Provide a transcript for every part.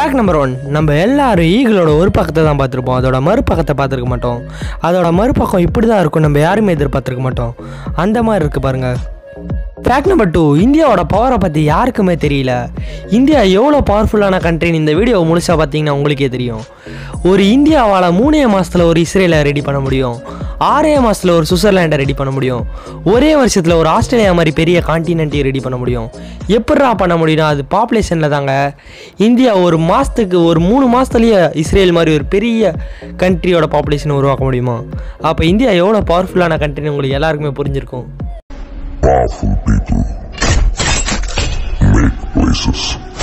Fact number one நம்ம எல்லாரும் ஈகிளோட ஒரு பக்கத்தை தான் பார்த்துருப்போம் அதோட மறுபக்கத்தை பார்த்துருக்க மாட்டோம் அதோட மறுபக்கம் இப்படி தான் இருக்கும் நம்ம யாருமே எதிர்பார்த்துருக்க மாட்டோம் அந்த மாதிரி இருக்குது பாருங்கள் ஃபேக்ட் நம்பர் டூ இந்தியாவோட பவரை பற்றி யாருக்குமே தெரியல இந்தியா எவ்வளோ பவர்ஃபுல்லான கண்ட்ரின்னு இந்த வீடியோவை முழுசாக பார்த்தீங்கன்னா உங்களுக்கே தெரியும் ஒரு இந்தியாவால் மூணே மாதத்தில் ஒரு இஸ்ரேலை ரெடி பண்ண முடியும் ஆறே மாதத்தில் ஒரு சுவிட்சர்லாண்டை ரெடி பண்ண முடியும் ஒரே வருஷத்தில் ஒரு ஆஸ்திரேலியா மாதிரி பெரிய கான்டினென்ட்டையும் ரெடி பண்ண முடியும் எப்பட்றா பண்ண முடியும்னா அது பாப்புலேஷனில் தாங்க இந்தியா ஒரு மாதத்துக்கு ஒரு மூணு மாதத்துலேயே இஸ்ரேல் மாதிரி ஒரு பெரிய கண்ட்ரியோட பாப்புலேஷனை உருவாக்க முடியுமா அப்போ இந்தியா எவ்வளோ பவர்ஃபுல்லான கண்ட்ரின்னு உங்களுக்கு எல்லாருக்குமே புரிஞ்சிருக்கும் Powerful people make places.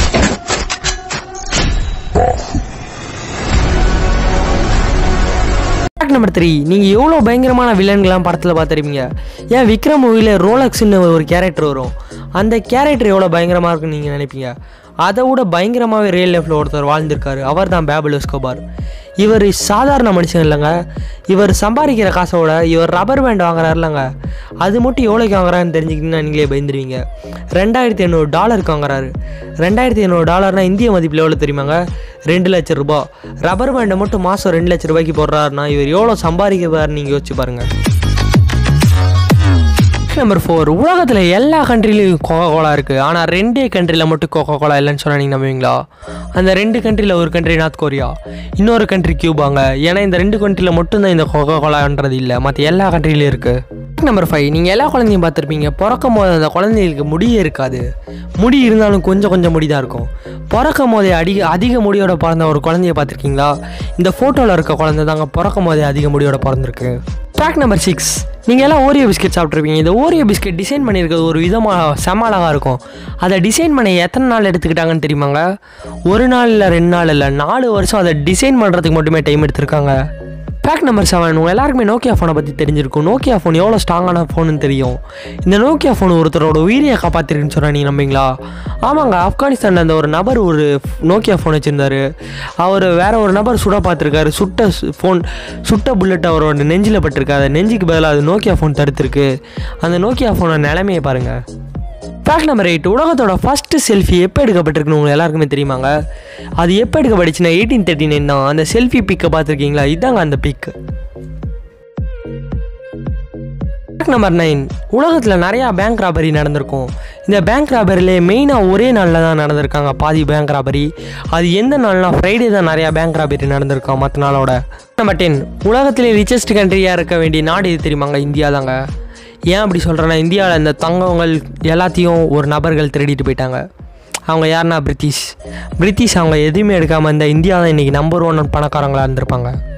Powerful. Fact number three நீங்கள் எவ்வளோ பயங்கரமான வில்லன்கள்லாம் படத்தில் பார்த்துருப்பீங்க ஏன் விக்ரம் மூவியில் ரோலக்ஸ்னு ஒரு கேரக்டர் வரும் அந்த கேரக்டர் எவ்வளோ பயங்கரமாக இருக்குன்னு நீங்கள் நினைப்பீங்க அதை விட பயங்கரமாகவே ரியல் லைஃப்பில் ஒருத்தர் வாழ்ந்திருக்காரு அவர் தான் பேபல் எஸ்கோபார் இவர் சாதாரண மனுஷன் இல்லைங்க இவர் சம்பாதிக்கிற காசோட இவர் ரப்பர் பேண்ட் வாங்குறாருலங்க அது மட்டும் எவ்வளோக்கு வாங்குறாருன்னு தெரிஞ்சுக்கிட்டீங்கன்னா நீங்களே பயந்துருவீங்க ரெண்டாயிரத்தி எண்ணூறு டாலருக்கு வாங்குறாரு ரெண்டாயிரத்தி எண்ணூறு டாலர்னா இந்திய மதிப்பில் எவ்வளோ தெரியுமாங்க ரெண்டு லட்சம் ரூபாய் ரப்பர் பேண்டை மட்டும் மாதம் ரெண்டு லட்ச ரூபாய்க்கு போடுறாருன்னா இவர் எவ்வளோ சம்பாதிக்கிறாருன்னு நீங்கள் யோசிச்சு பாருங்கள் நம்பர் ஃபோர் உலகத்தில் எல்லா கண்ட்ரிலையும் கோகோ கோலா இருக்குது ஆனால் ரெண்டே கண்ட்ரியில் மட்டும் கோகோ கோலா இல்லைன்னு சொன்னால் நீங்கள் நம்புவீங்களா அந்த ரெண்டு கண்ட்ரியில் ஒரு கண்ட்ரி நார்த் கொரியா இன்னொரு கண்ட்ரி கியூபாங்க ஏன்னா இந்த ரெண்டு கண்ட்ரியில் மட்டும்தான் இந்த கோகோ கோலான்றது இல்லை மற்ற எல்லா கண்ட்ரிலையும் இருக்குது நம்பர் ஃபைவ் நீங்கள் எல்லா குழந்தையும் பார்த்துருப்பீங்க பிறக்கும் போது அந்த குழந்தைகளுக்கு முடியே இருக்காது முடி இருந்தாலும் கொஞ்சம் கொஞ்சம் முடி தான் இருக்கும் பிறக்கும் போதே அதிக அதிக முடியோட பிறந்த ஒரு குழந்தைய பார்த்துருக்கீங்களா இந்த ஃபோட்டோவில் இருக்க குழந்தை தாங்க பிறக்கும் போதே அதிக முடியோட பிறந்திருக்கு ஃபேக்ட் நம்பர் சிக்ஸ் நீங்கள் எல்லாம் ஓரியோ பிஸ்கெட் சாப்பிட்ருப்பீங்க இந்த ஓரியோ பிஸ்கெட் டிசைன் பண்ணியிருக்கிறது ஒரு விதமாக செம அழகாக இருக்கும் அதை டிசைன் பண்ண எத்தனை நாள் எடுத்துக்கிட்டாங்கன்னு தெரியுமாங்க ஒரு நாள் இல்லை ரெண்டு நாள் இல்லை நாலு வருஷம் அதை டிசைன் பண்ணுறதுக்கு மட்டுமே டைம் எடுத்திருக்காங்க ஃபேக்ட் நம்பர் செவன் உங்கள் எல்லாருக்குமே நோக்கியா ஃபோனை பற்றி தெரிஞ்சிருக்கும் நோக்கியா ஃபோன் எவ்வளோ ஸ்ட்ராங்கான ஃபோனுன்னு தெரியும் இந்த நோக்கியா ஃபோன் ஒருத்தரோட உயிரியை காப்பாற்றிருக்குன்னு சொன்னால் நீங்கள் நம்பீங்களா ஆமாங்க ஆப்கானிஸ்தானில் அந்த ஒரு நபர் ஒரு நோக்கியா ஃபோன் வச்சுருந்தாரு அவர் வேற ஒரு நபர் சுட பார்த்துருக்காரு சுட்ட ஃபோன் சுட்ட புல்லட் அவரோட நெஞ்சில் பட்டிருக்கு அதை நெஞ்சுக்கு பதிலாக அது நோக்கியா ஃபோன் தடுத்துருக்கு அந்த நோக்கியா ஃபோனோட நிலைமையை பாருங்கள் ஃபேக்ட் நம்பர் எயிட் உலகத்தோட ஃபஸ்ட்டு செல்ஃபி எப்போ எடுக்கப்பட்டிருக்குன்னு உங்களுக்கு எல்லாருக்குமே தெரியுமாங்க அது எப்போ எடுக்கப்பட்டுச்சுன்னா எயிட்டீன் தேர்ட்டி நைன் தான் அந்த செல்ஃபி பிக்கை பார்த்துருக்கீங்களா இதாங்க அந்த பிக் ஃபேக்ட் நம்பர் நைன் உலகத்தில் நிறையா பேங்க் ராபரி நடந்திருக்கும் இந்த பேங்க் ராபரிலே மெயினாக ஒரே நாளில் தான் நடந்திருக்காங்க பாதி பேங்க் ராபரி அது எந்த நாள்னா ஃப்ரைடே தான் நிறையா பேங்க் ராபரி நடந்திருக்கோம் மற்ற நாளோட நம்பர் டென் உலகத்திலே ரிச்சஸ்ட் கண்ட்ரியாக இருக்க வேண்டிய நாடு இது தெரியுமாங்க இந்தியா தாங்க ஏன் அப்படி சொல்கிறேன்னா இந்தியாவில் இந்த தங்கங்கள் எல்லாத்தையும் ஒரு நபர்கள் திருடிட்டு போயிட்டாங்க அவங்க யாருன்னா பிரிட்டிஷ் பிரிட்டிஷ் அவங்க எதுவுமே எடுக்காமல் இந்த இந்தியா தான் இன்றைக்கி நம்பர் ஒன் பணக்காரங்களாக இருந்திருப்பாங்க